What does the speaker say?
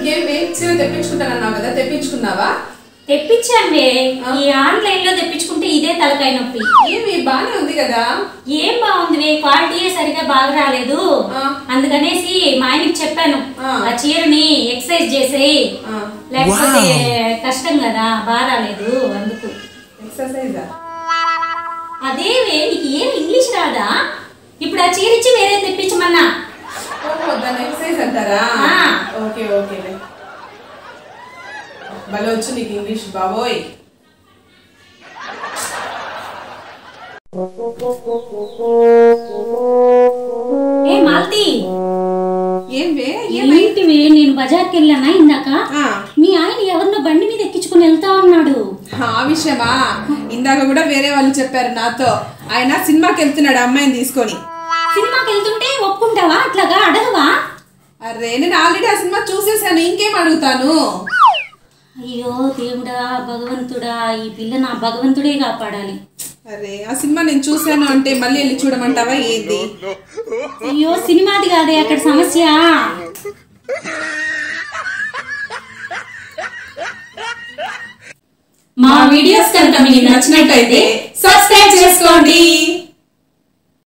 ఇంకేమి చీర తెప్పించుకుంటానన్నావు కదా తెప్పించుకున్నావా తెప్పించానువే ఈ ఆన్లైన్ లో తెప్పించుకుంటే ఇదే తలకాయ నొప్పి ఏమి బానే ఉంది కదా ఏం బాగుంది క్వాలిటీ సరిగా బాగా రాలేదు ఆ. అందుకనేసి మా ఆయనకి చెప్పాను ఆ. ఆ చీరని ఎక్సర్సైజ్ చేసేయి ఆ, లేకపోతే కష్టం కదా బాగా రాలేదు అందుకు ఎక్సర్సైజా అదేవే నీకు ఏం ఇంగ్లీష్ రాదా ఇప్పుడు ఆ చీర ఇచ్చి వేరే తెప్పించమన్నా ఓహో దాన్ని ఎక్సర్సైజ్ అంటారా ఆ. ఓకే ఓకే భలే వచ్చు నీకు ఇంగ్లీష్ బాబోయ్ ఏ మాల్తి ఏం వే ఏంటివే నేను బజార్కి వెళ్ళానా ఇందాక ఆ, మీ ఆయన ఎవరినో బండి మీద ఎక్కించుకుని వెళ్తా ఉన్నాడు ఆ విషయమా ఇందాక కూడా వేరే వాళ్ళు చెప్పారు నాతో ఆయన సినిమాకి వెళ్తున్నాడు అమ్మాయిని తీసుకొని సినిమాకి వెళ్తుంటే ఒప్పుకుంటావా అట్లాగా అడగవా అరే నేను ఆల్రెడీ ఆ సినిమా చూసేసాను ఇంకేం అడుగుతాను అయ్యో దేవుడా భగవంతుడా ఈ పిల్ల నా భగవంతుడే కాపాడాలి అరే ఆ సినిమా నేను చూశాను అంటే మళ్ళీ వెళ్ళి చూడమంటావా ఏంది అయ్యో సినిమాది కాదే అక్కడ సమస్య మా వీడియోస్ కనుక మీకు నచ్చినట్టయితే సబ్స్క్రైబ్ చేసుకోండి